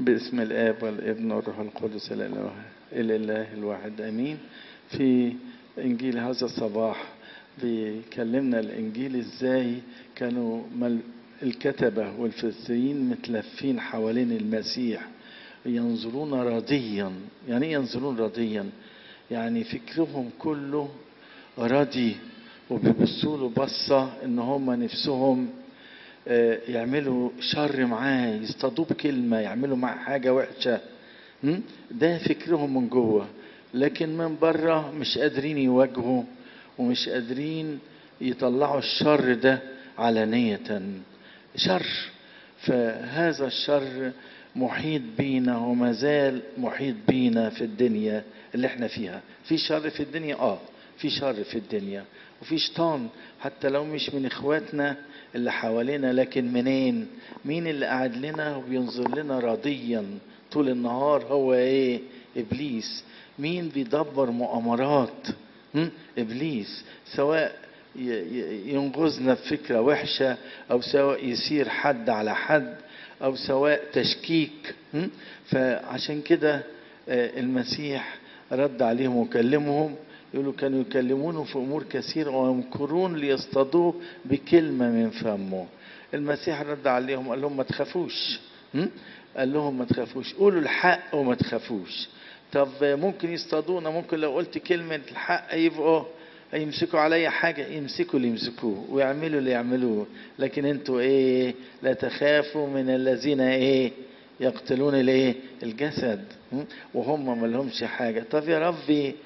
باسم الآب والابن والروح القدس الإله الإله الواحد آمين في إنجيل هذا الصباح بيكلمنا الإنجيل إزاي كانوا مل الكتبة والفريسيين متلفين حوالين المسيح ينظرون راضيا يعني ايه ينظرون راضيا يعني فكرهم كله راضي وبيبصوا له بصة ان هم نفسهم يعملوا شر معاه يصطادوه بكلمة يعملوا معاه حاجة وحشة ده فكرهم من جوه لكن من بره مش قادرين يواجهوا ومش قادرين يطلعوا الشر ده علانية شر فهذا الشر محيط بينا وما زال محيط بينا في الدنيا اللي احنا فيها في شر في الدنيا اه في شر في الدنيا وفي شيطان حتى لو مش من اخواتنا اللي حوالينا لكن منين مين اللي قاعد لنا وبينظر لنا راضيا طول النهار هو ايه ابليس مين بيدبر مؤامرات ابليس سواء ينغزنا بفكره وحشه او سواء يسير حد على حد او سواء تشكيك فعشان كده المسيح رد عليهم وكلمهم يقولوا كانوا يكلمونه في امور كثيره ويمكرون ليصطادوه بكلمه من فمه المسيح رد عليهم قال لهم ما تخافوش قال لهم ما تخافوش قولوا الحق وما تخافوش طب ممكن يصطادونا ممكن لو قلت كلمه الحق يبقوا يمسكوا عليا حاجة يمسكوا اللي يمسكوه ويعملوا اللي يعملوه لكن انتوا ايه لا تخافوا من الذين ايه يقتلون الايه الجسد وهم ما لهمش حاجة طب يا ربي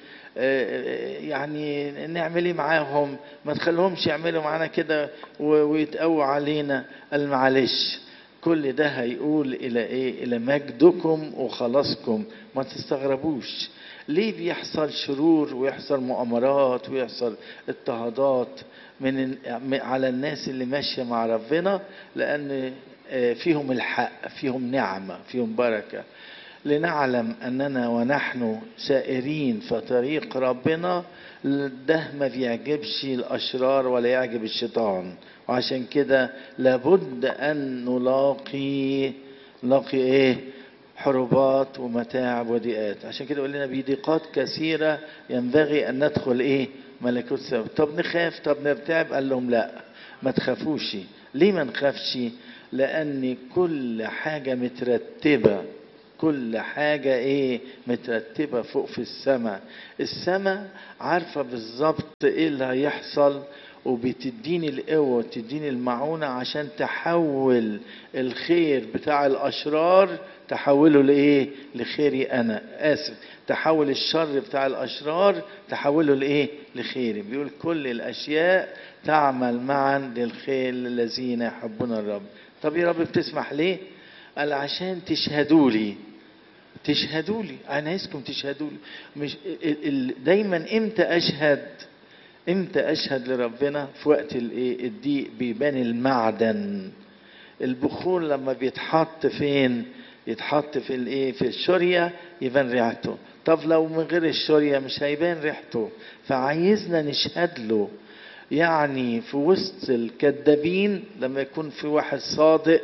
يعني نعمل ايه معاهم ما تخليهمش يعملوا معانا كده ويتقووا علينا قال معلش كل ده هيقول الى ايه الى مجدكم وخلاصكم ما تستغربوش ليه بيحصل شرور ويحصل مؤامرات ويحصل اضطهادات من على الناس اللي ماشيه مع ربنا لان فيهم الحق فيهم نعمه فيهم بركه لنعلم اننا ونحن سائرين في طريق ربنا ده ما بيعجبش الاشرار ولا يعجب الشيطان وعشان كده لابد ان نلاقي نلاقي ايه حروبات ومتاعب وضيقات عشان كده قال لنا بضيقات كثيرة ينبغي أن ندخل إيه ملكوت السماء طب نخاف طب نرتعب قال لهم لا ما تخافوش ليه ما نخافش لأن كل حاجة مترتبة كل حاجة ايه مترتبة فوق في السماء السماء عارفة بالظبط ايه اللي هيحصل وبتديني القوة وتديني المعونة عشان تحول الخير بتاع الأشرار تحوله لإيه؟ لخيري أنا آسف تحول الشر بتاع الأشرار تحوله لإيه؟ لخيري بيقول كل الأشياء تعمل معا للخير الذين يحبون الرب طب يا رب بتسمح ليه؟ قال عشان تشهدوا لي تشهدوا لي أنا عايزكم تشهدوا لي مش دايما إمتى أشهد؟ امتى اشهد لربنا في وقت الايه الضيق بيبان المعدن البخور لما بيتحط فين يتحط في الايه في الشوريه يبان ريحته طب لو من غير الشوريه مش هيبان ريحته فعايزنا نشهد له يعني في وسط الكذابين لما يكون في واحد صادق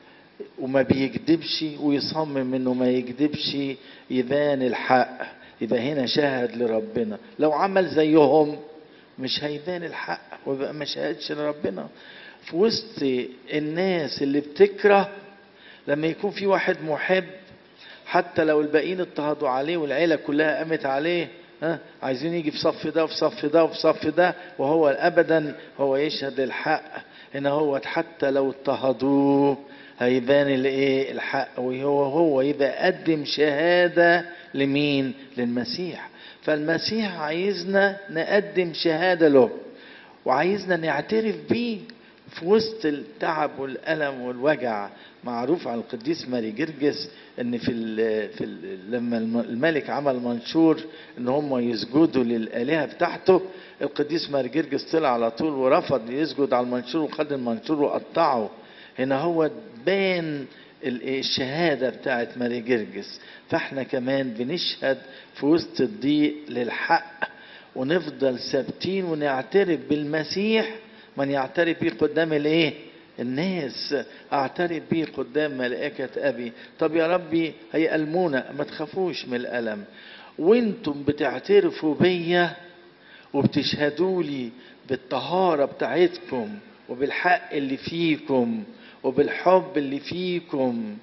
وما بيكذبش ويصمم انه ما يكذبش يبان الحق يبقى هنا شهد لربنا لو عمل زيهم مش هيبان الحق ويبقى ما شهدش لربنا في وسط الناس اللي بتكره لما يكون في واحد محب حتى لو الباقيين اضطهدوا عليه والعيلة كلها قامت عليه ها عايزين يجي في صف ده وفي صف ده وفي صف ده وهو ابدا هو يشهد الحق هنا هو حتى لو اضطهدوه هيبان الايه الحق وهو هو يبقى قدم شهاده لمين للمسيح فالمسيح عايزنا نقدم شهادة له وعايزنا نعترف بيه في وسط التعب والألم والوجع معروف عن القديس ماري جرجس ان في ال في ال لما الملك عمل منشور ان هم يسجدوا للالهه بتاعته القديس ماري جرجس طلع على طول ورفض يسجد على المنشور وخد المنشور وقطعه هنا هو بان الشهادة بتاعت ماري جرجس فاحنا كمان بنشهد في وسط الضيق للحق ونفضل ثابتين ونعترف بالمسيح من يعترف بيه قدام الايه الناس اعترف بيه قدام ملائكة ابي طب يا ربي هيألمونا ما تخافوش من الألم وانتم بتعترفوا بيا وبتشهدوا لي بالطهارة بتاعتكم وبالحق اللي فيكم وبالحب اللي فيكم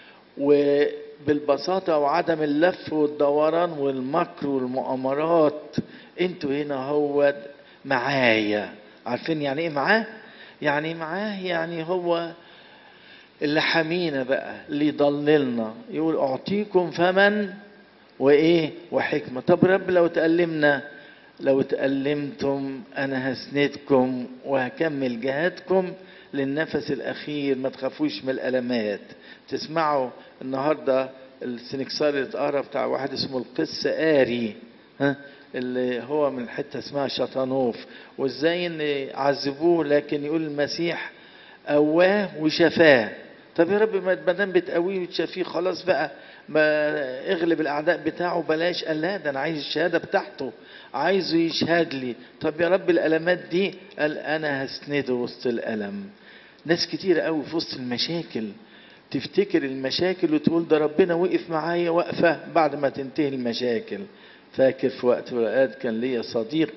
وبالبساطة وعدم اللف والدوران والمكر والمؤامرات انتوا هنا هو معايا عارفين يعني ايه معاه يعني معاه يعني هو اللي حمينا بقى اللي يضللنا يقول اعطيكم فمن وايه وحكمه طب رب لو تألمنا لو تألمتم انا هسندكم وهكمل جهادكم للنفس الاخير ما تخافوش من الالمات تسمعوا النهارده السنكسار اللي اتقرا بتاع واحد اسمه القس آري ها اللي هو من حته اسمها شطانوف وازاي ان عذبوه لكن يقول المسيح قواه وشفاه طب يا رب ما دام بتقويه وتشافيه خلاص بقى ما اغلب الاعداء بتاعه بلاش قال لا ده انا عايز الشهاده بتاعته عايزه يشهد لي طب يا رب الالمات دي قال انا هسنده وسط الالم ناس كتير قوي في وسط المشاكل تفتكر المشاكل وتقول ده ربنا وقف معايا وقفه بعد ما تنتهي المشاكل فاكر في وقت من الاوقات كان ليا صديق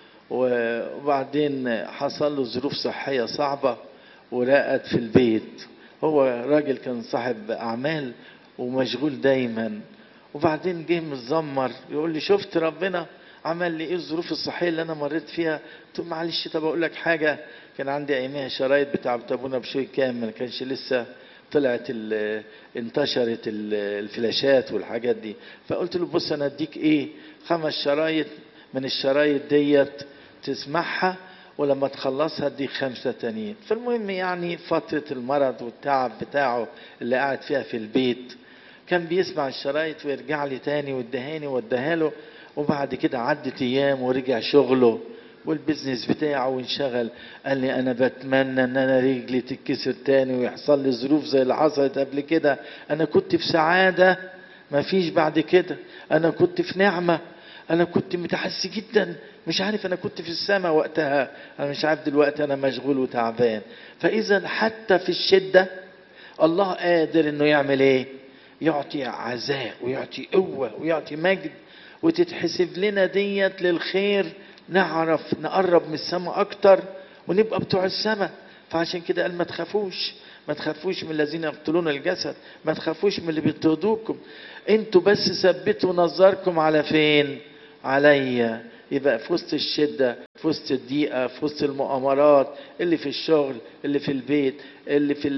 وبعدين حصل له ظروف صحيه صعبه ورقد في البيت هو راجل كان صاحب اعمال ومشغول دايما وبعدين جه متذمر يقول لي شفت ربنا عمل لي ايه الظروف الصحيه اللي انا مريت فيها قلت له معلش طب اقول لك حاجه كان عندي اياميها شرايط بتاع ابونا بشوي كامل ما كانش لسه طلعت ال انتشرت ال الفلاشات والحاجات دي فقلت له بص انا اديك ايه خمس شرايط من الشرايط ديت تسمعها ولما تخلصها اديك خمسه تانيين فالمهم يعني فتره المرض والتعب بتاعه اللي قاعد فيها في البيت كان بيسمع الشرايط ويرجع لي تاني وادهاني واداها له وبعد كده عدت ايام ورجع شغله والبزنس بتاعه وانشغل قال لي انا بتمنى ان انا رجلي تتكسر تاني ويحصل لي ظروف زي اللي حصلت قبل كده انا كنت في سعادة ما فيش بعد كده انا كنت في نعمة انا كنت متحسي جدا مش عارف انا كنت في السماء وقتها انا مش عارف دلوقتي انا مشغول وتعبان فاذا حتى في الشدة الله قادر انه يعمل ايه يعطي عزاء ويعطي قوة ويعطي مجد وتتحسب لنا ديت للخير نعرف نقرب من السماء اكتر ونبقى بتوع السماء فعشان كده قال ما تخافوش ما تخافوش من الذين يقتلون الجسد ما تخافوش من اللي بيضطهدوكم انتوا بس ثبتوا نظركم على فين عليا يبقى في وسط الشدة في وسط الضيقة في وسط المؤامرات اللي في الشغل اللي في البيت اللي في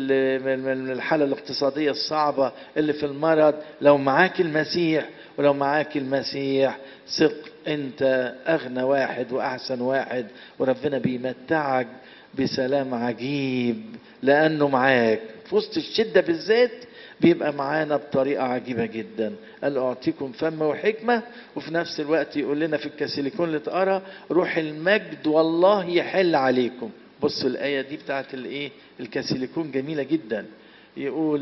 الحالة الاقتصادية الصعبة اللي في المرض لو معاك المسيح ولو معاك المسيح ثق انت اغنى واحد واحسن واحد وربنا بيمتعك بسلام عجيب لانه معاك في وسط الشده بالذات بيبقى معانا بطريقه عجيبه جدا قال اعطيكم فم وحكمه وفي نفس الوقت يقول لنا في الكاسيليكون اللي اتقرا روح المجد والله يحل عليكم بصوا الايه دي بتاعت الايه الكاسيليكون جميله جدا يقول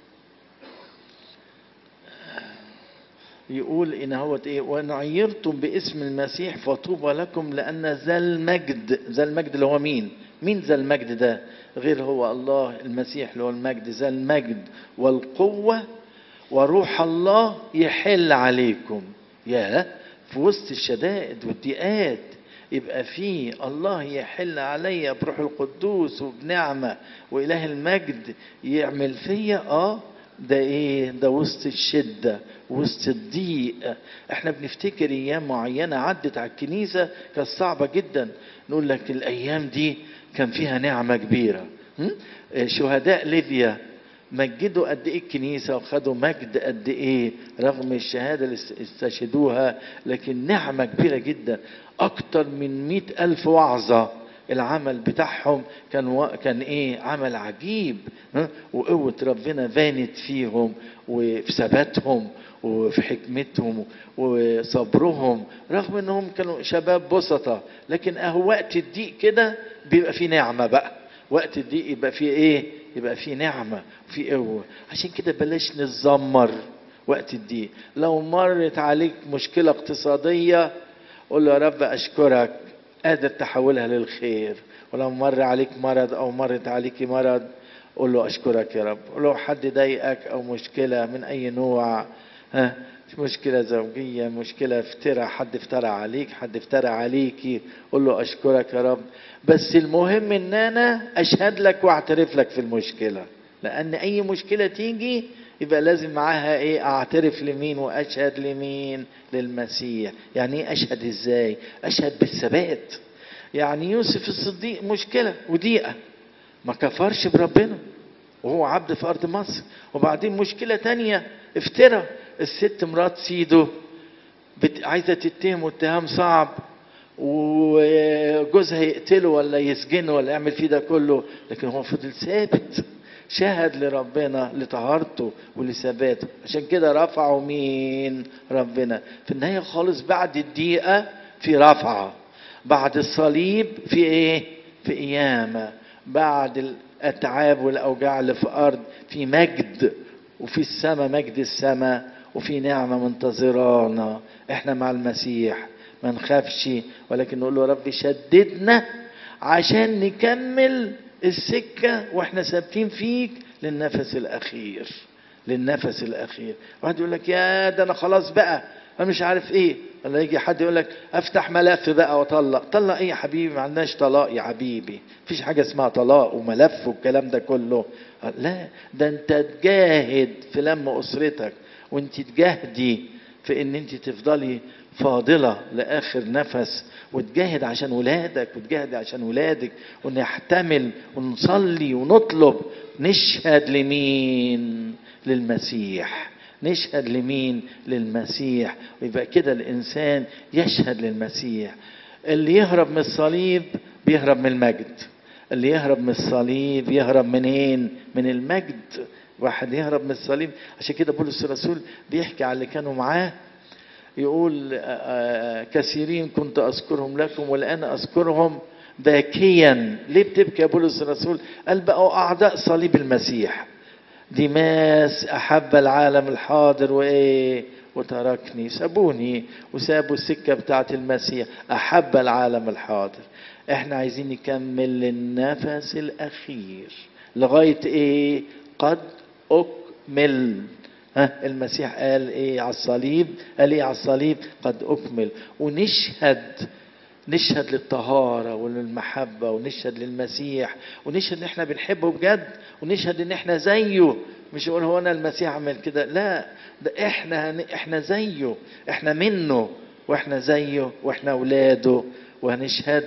يقول ان هو ايه وان عيرتم باسم المسيح فطوبى لكم لان ذا المجد ذا المجد اللي هو مين مين ذا المجد ده غير هو الله المسيح اللي هو المجد ذا المجد والقوه وروح الله يحل عليكم يا في وسط الشدائد والضيقات يبقى في الله يحل عليا بروح القدوس وبنعمه واله المجد يعمل فيا اه ده ايه ده وسط الشده وسط الضيق احنا بنفتكر ايام معينه عدت على الكنيسه كانت صعبه جدا نقول لك الايام دي كان فيها نعمه كبيره شهداء ليبيا مجدوا قد ايه الكنيسه وخدوا مجد قد ايه رغم الشهاده اللي استشهدوها لكن نعمه كبيره جدا اكتر من مئة الف وعظه العمل بتاعهم كان و... كان ايه عمل عجيب وقوة ربنا بانت فيهم وفي ثباتهم وفي حكمتهم وصبرهم رغم انهم كانوا شباب بسطة لكن اهو وقت الضيق كده بيبقى فيه نعمة بقى وقت الضيق يبقى فيه ايه يبقى فيه نعمة وفيه قوة عشان كده بلاش نتذمر وقت الضيق لو مرت عليك مشكلة اقتصادية قول له يا رب اشكرك قادر تحولها للخير ولو مر عليك مرض او مرت عليك مرض قول له اشكرك يا رب ولو حد ضايقك او مشكله من اي نوع ها مشكله زوجيه مشكله افترى حد افترى عليك حد افترى عليكي قول له اشكرك يا رب بس المهم ان انا اشهد لك واعترف لك في المشكله لان اي مشكله تيجي يبقى لازم معاها ايه اعترف لمين واشهد لمين للمسيح يعني ايه اشهد ازاي اشهد بالثبات يعني يوسف الصديق مشكله وضيقه ما كفرش بربنا وهو عبد في ارض مصر وبعدين مشكله تانية افترى الست مرات سيده بت... عايزه تتهم اتهام صعب وجوزها يقتله ولا يسجنه ولا يعمل فيه ده كله لكن هو فضل ثابت شهد لربنا لطهارته ولثباته عشان كده رفعوا مين ربنا في النهايه خالص بعد الدقيقه في رفعه بعد الصليب في ايه في قيامه بعد الاتعاب والاوجاع اللي في الارض في مجد وفي السماء مجد السماء وفي نعمه منتظرانا احنا مع المسيح ما نخافش ولكن نقول له يا رب شددنا عشان نكمل السكة واحنا ثابتين فيك للنفس الأخير للنفس الأخير واحد يقول لك يا ده أنا خلاص بقى أنا مش عارف إيه ولا يجي حد يقول لك أفتح ملف بقى وأطلق طلق إيه يا حبيبي ما عندناش طلاق يا حبيبي مفيش حاجة اسمها طلاق وملف والكلام ده كله لا ده أنت تجاهد في لم أسرتك وأنت تجاهدي في ان انت تفضلي فاضله لاخر نفس وتجاهد عشان ولادك وتجاهد عشان ولادك ونحتمل ونصلي ونطلب نشهد لمين للمسيح نشهد لمين للمسيح ويبقى كده الانسان يشهد للمسيح اللي يهرب من الصليب بيهرب من المجد اللي يهرب من الصليب يهرب منين من المجد واحد يهرب من الصليب عشان كده بولس الرسول بيحكي على اللي كانوا معاه يقول كثيرين كنت اذكرهم لكم والان اذكرهم باكيا ليه بتبكي يا بولس الرسول قال بقوا اعداء صليب المسيح ديماس احب العالم الحاضر وايه وتركني سابوني وسابوا السكه بتاعت المسيح احب العالم الحاضر احنا عايزين نكمل للنفس الاخير لغايه ايه قد أكمل ها المسيح قال ايه على الصليب قال ايه على الصليب قد أكمل ونشهد نشهد للطهارة وللمحبة ونشهد للمسيح ونشهد ان احنا بنحبه بجد ونشهد ان احنا زيه مش يقول هو انا المسيح عمل كده لا ده احنا هن... احنا زيه احنا منه واحنا زيه واحنا اولاده وهنشهد